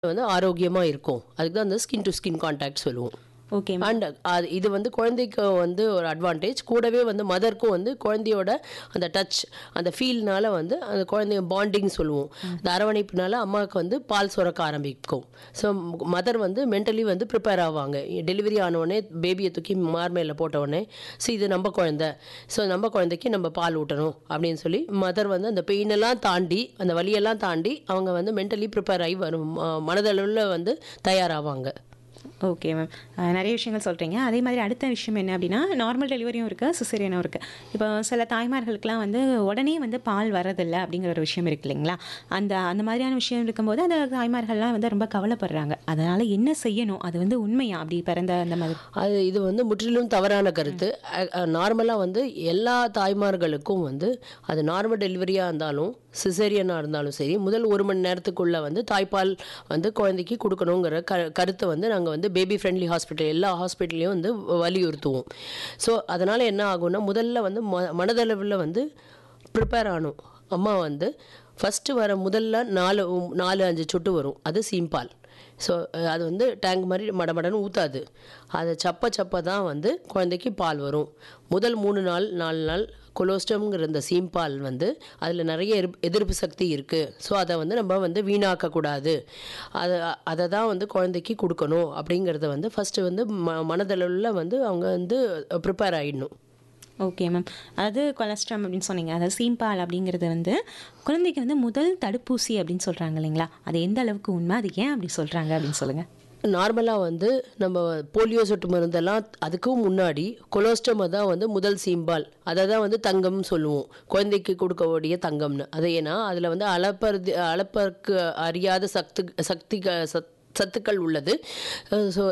வந்து ஆரோக்கியமா இருக்கும் அதுக்கு தான் அந்த ஸ்கின் டு ஸ்கின் கான்டாக்ட் சொல்லுவோம் ஓகே அண்ட் அது இது வந்து குழந்தைக்கு வந்து ஒரு அட்வான்டேஜ் கூடவே வந்து மதருக்கும் வந்து குழந்தையோட அந்த டச் அந்த ஃபீல்னால வந்து அந்த குழந்தைய பாண்டிங் சொல்லுவோம் அந்த அரவணைப்புனால அம்மாவுக்கு வந்து பால் சுரக்க ஆரம்பிக்கும் ஸோ மதர் வந்து மென்டலி வந்து ப்ரிப்பேர் ஆவாங்க டெலிவரி ஆனவுடனே பேபியை தூக்கி மார் மேல போட்ட உடனே ஸோ இது நம்ம குழந்தை ஸோ நம்ம குழந்தைக்கு நம்ம பால் ஊட்டணும் அப்படின்னு சொல்லி மதர் வந்து அந்த பெயினெல்லாம் தாண்டி அந்த வலியெல்லாம் தாண்டி அவங்க வந்து மென்டலி ப்ரிப்பேர் ஆகி வரும் ம- மனதளவில் வந்து தயாராவாங்க ஓகே மேம் நிறைய விஷயங்கள் சொல்கிறீங்க அதே மாதிரி அடுத்த விஷயம் என்ன அப்படின்னா நார்மல் டெலிவரியும் இருக்குது சிசேரியனும் இருக்குது இப்போ சில தாய்மார்களுக்கெலாம் வந்து உடனே வந்து பால் வரதில்லை அப்படிங்கிற ஒரு விஷயம் இருக்கு இல்லைங்களா அந்த அந்த மாதிரியான விஷயம் இருக்கும்போது அந்த தாய்மார்கள்லாம் வந்து ரொம்ப கவலைப்படுறாங்க அதனால் என்ன செய்யணும் அது வந்து உண்மையா அப்படி பிறந்த அந்த மாதிரி அது இது வந்து முற்றிலும் தவறான கருத்து நார்மலாக வந்து எல்லா தாய்மார்களுக்கும் வந்து அது நார்மல் டெலிவரியாக இருந்தாலும் சிசேரியனாக இருந்தாலும் சரி முதல் ஒரு மணி நேரத்துக்குள்ளே வந்து தாய்ப்பால் வந்து குழந்தைக்கு கொடுக்கணுங்கிற க கருத்தை வந்து நாங்கள் வந்து பேபி ஃப்ரெண்ட்லி ஹாஸ்பிட்டல் எல்லா ஹாஸ்பிட்டல்லையும் வந்து வலியுறுத்துவோம் ஸோ அதனால் என்ன ஆகும்னா முதல்ல வந்து ம மனதளவில் வந்து ப்ரிப்பேர் ஆகணும் அம்மா வந்து ஃபஸ்ட்டு வர முதல்ல நாலு நாலு அஞ்சு சொட்டு வரும் அது சீம்பால் ஸோ அது வந்து டேங்க் மாதிரி மடமடன்னு ஊற்றாது அதை சப்ப சப்ப தான் வந்து குழந்தைக்கு பால் வரும் முதல் மூணு நாள் நாலு நாள் கொலோஸ்டம்ங்கிற இந்த சீம்பால் வந்து அதில் நிறைய எதிர்ப்பு எதிர்ப்பு சக்தி இருக்குது ஸோ அதை வந்து நம்ம வந்து வீணாக்கக்கூடாது அதை அதை தான் வந்து குழந்தைக்கு கொடுக்கணும் அப்படிங்கிறத வந்து ஃபஸ்ட்டு வந்து ம மனதளவில் வந்து அவங்க வந்து ப்ரிப்பேர் ஆகிடணும் ஓகே மேம் அதாவது கொலஸ்ட்ராம் அப்படின்னு சொன்னீங்க அதாவது சீம்பால் அப்படிங்கிறது வந்து குழந்தைக்கு வந்து முதல் தடுப்பூசி அப்படின்னு சொல்கிறாங்க இல்லைங்களா அது எந்த அளவுக்கு உண்மை அது ஏன் அப்படி சொல்கிறாங்க அப்படின்னு சொல்லுங்கள் நார்மலாக வந்து நம்ம போலியோ சொட்டு மருந்தெல்லாம் அதுக்கும் முன்னாடி கொலோஸ்டமை தான் வந்து முதல் சீம்பால் அதை தான் வந்து தங்கம்னு சொல்லுவோம் குழந்தைக்கு கொடுக்கக்கூடிய தங்கம்னு அது ஏன்னா அதில் வந்து அளப்பறது அளப்பற்கு அறியாத சக்தி சக்தி சத் சத்துக்கள் உள்ளது ஸோ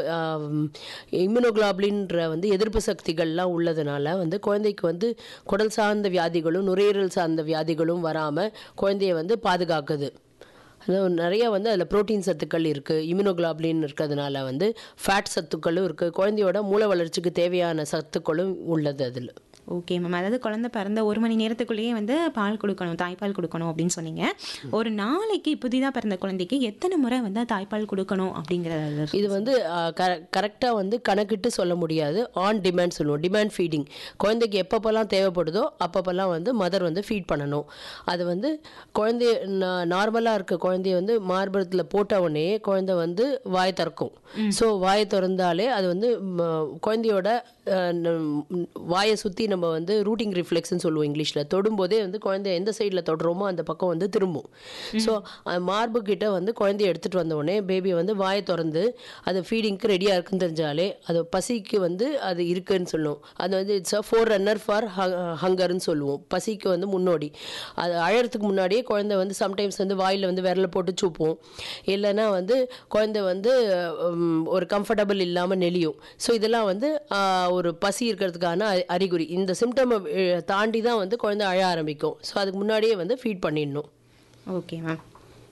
இம்யூனோகுளாப்ளின்ற வந்து எதிர்ப்பு சக்திகள்லாம் உள்ளதுனால வந்து குழந்தைக்கு வந்து குடல் சார்ந்த வியாதிகளும் நுரையீரல் சார்ந்த வியாதிகளும் வராமல் குழந்தைய வந்து பாதுகாக்குது அதாவது நிறைய வந்து அதில் புரோட்டீன் சத்துக்கள் இருக்குது இம்யூனோகுளாப்ளின் இருக்கிறதுனால வந்து ஃபேட் சத்துக்களும் இருக்குது குழந்தையோட மூளை வளர்ச்சிக்கு தேவையான சத்துக்களும் உள்ளது அதில் ஓகே மேம் அதாவது குழந்தை பிறந்த ஒரு மணி நேரத்துக்குள்ளேயே வந்து பால் கொடுக்கணும் தாய்ப்பால் கொடுக்கணும் அப்படின்னு சொன்னீங்க ஒரு நாளைக்கு புதிதாக பிறந்த குழந்தைக்கு எத்தனை முறை வந்து தாய்ப்பால் கொடுக்கணும் அப்படிங்கிறது இது வந்து கரெக்டாக வந்து கணக்கிட்டு சொல்ல முடியாது ஆன் டிமாண்ட் சொல்லுவோம் டிமாண்ட் ஃபீடிங் குழந்தைக்கு எப்பப்போல்லாம் தேவைப்படுதோ அப்பப்போல்லாம் வந்து மதர் வந்து ஃபீட் பண்ணணும் அது வந்து குழந்தைய நார்மலாக இருக்க குழந்தைய வந்து மார்பகத்தில் போட்ட உடனே குழந்தை வந்து வாய் திறக்கும் ஸோ வாயை திறந்தாலே அது வந்து ம, குழந்தையோட அஹ், நம்- வாயை சுற்றி நம்ம வந்து ரூட்டிங் ரிஃப்ளெக்ஸ்னு சொல்லுவோம் இங்கிலீஷில் தொடும்போதே வந்து குழந்தை எந்த சைடில் தொடுறோமோ அந்த பக்கம் வந்து திரும்பும் ஸோ மார்பு கிட்ட வந்து குழந்தைய எடுத்துகிட்டு வந்த உடனே பேபி வந்து வாயை திறந்து அது ஃபீடிங்க்கு ரெடியாக இருக்குன்னு தெரிஞ்சாலே அது பசிக்கு வந்து அது இருக்குன்னு சொல்லுவோம் அது வந்து it's a forerunner for ஹங்கர்னு சொல்லுவோம் பசிக்கு வந்து முன்னோடி அது அழறதுக்கு முன்னாடியே குழந்தை வந்து சம்டைம்ஸ் வந்து வாயில் வந்து விரல போட்டு சூப்போம் இல்லைன்னா வந்து குழந்தை வந்து உம், ஒரு கம்ஃபர்டபுள் இல்லாமல் நெளியும் ஸோ இதெல்லாம் வந்து ஆஹ், ஒரு பசி இருக்கிறதுக்கான அறி- அறிகுறி இந்த சிம்டம் தாண்டி தான் வந்து குழந்தை அழ ஆரம்பிக்கும் ஸோ அதுக்கு முன்னாடியே வந்து ஃபீட் பண்ணிடணும் ஓகே மேம்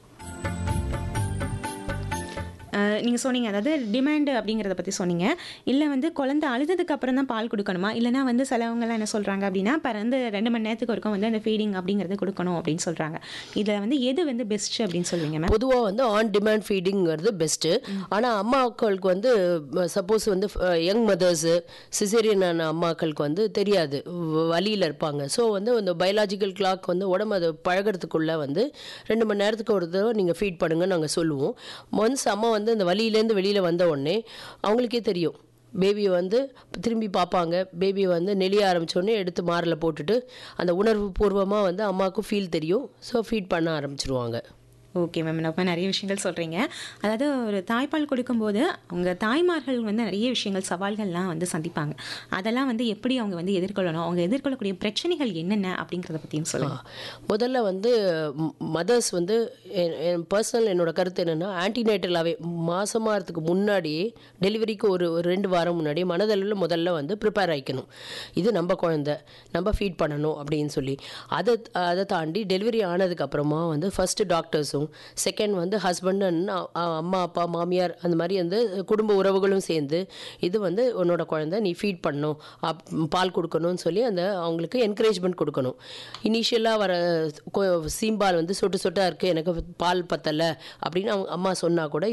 நீங்கள் சொன்னீங்க அதாவது டிமாண்டு அப்படிங்கிறத பற்றி சொன்னீங்க இல்லை வந்து குழந்தை அழுததுக்கு அப்புறம் தான் பால் கொடுக்கணுமா இல்லைனா வந்து சிலவங்கலாம் என்ன சொல்கிறாங்க அப்படின்னா பிறந்து ரெண்டு மணி நேரத்துக்கு ஒருக்கும் வந்து அந்த ஃபீடிங் அப்படிங்கிறது கொடுக்கணும் அப்படின்னு சொல்கிறாங்க இதில் வந்து எது வந்து பெஸ்ட் அப்படின்னு சொல்லுவீங்க மேம் பொதுவாக வந்து ஆன் டிமாண்ட் ஃபீடிங்கிறது பெஸ்ட்டு ஆனால் அம்மாக்களுக்கு வந்து சப்போஸ் வந்து யங் மதர்ஸு சிசேரியனான அம்மாக்களுக்கு வந்து தெரியாது வழியில் இருப்பாங்க ஸோ வந்து இந்த பயாலாஜிக்கல் கிளாக் வந்து உடம்பு அது பழகிறதுக்குள்ளே வந்து ரெண்டு மணி நேரத்துக்கு ஒரு தடவை நீங்கள் ஃபீட் பண்ணுங்கன்னு நாங்கள் சொல்லுவோம் ஒன்ஸ் அம்மா வந்து அந்த வலியிலேருந்து வெளியில் வந்த உடனே அவங்களுக்கே தெரியும் பேபியை வந்து திரும்பி பார்ப்பாங்க பேபி வந்து நெளிய ஆரம்பிச்ச உடனே எடுத்து மாரில் போட்டுட்டு அந்த உணர்வு பூர்வமாக வந்து அம்மாவுக்கும் ஃபீல் தெரியும் ஸோ ஃபீட் பண்ண ஆரம்பிச்சிருவாங்க ஓகே மேம் ரொம்ப நிறைய விஷயங்கள் சொல்கிறீங்க அதாவது ஒரு தாய்ப்பால் கொடுக்கும்போது அவங்க தாய்மார்கள் வந்து நிறைய விஷயங்கள் சவால்கள்லாம் வந்து சந்திப்பாங்க அதெல்லாம் வந்து எப்படி அவங்க வந்து எதிர்கொள்ளணும் அவங்க எதிர்கொள்ளக்கூடிய பிரச்சனைகள் என்னென்ன அப்படிங்கிறத பற்றியும் சொல்லுங்கள் முதல்ல வந்து மதர்ஸ் வந்து என் பர்சனல் என்னோட கருத்து என்னென்னா ஆன்டிநேட்டலாகவே மாசமாகிறதுக்கு முன்னாடியே டெலிவரிக்கு ஒரு ஒரு ரெண்டு வாரம் முன்னாடி மனதளவில் முதல்ல வந்து ப்ரிப்பேர் ஆகிக்கணும் இது நம்ம குழந்தை நம்ம ஃபீட் பண்ணணும் அப்படின்னு சொல்லி அதை அதை தாண்டி டெலிவரி ஆனதுக்கப்புறமா வந்து ஃபஸ்ட்டு டாக்டர்ஸும் செகண்ட் வந்து ஹஸ்பண்ட் அண்ட் அம்மா அப்பா மாமியார் அந்த மாதிரி வந்து குடும்ப உறவுகளும் சேர்ந்து இது வந்து உன்னோட குழந்தை நீ ஃபீட் பண்ணணும் அப் பால் கொடுக்கணும்னு சொல்லி அந்த அவங்களுக்கு என்கரேஜ்மெண்ட் கொடுக்கணும் இனிஷியலாக வர கொ- சீம்பால் வந்து சொட்டு சொட்டாக இருக்குது எனக்கு பால் பத்தலை அப்படின்னு அவங்க அம்மா சொன்னால் கூட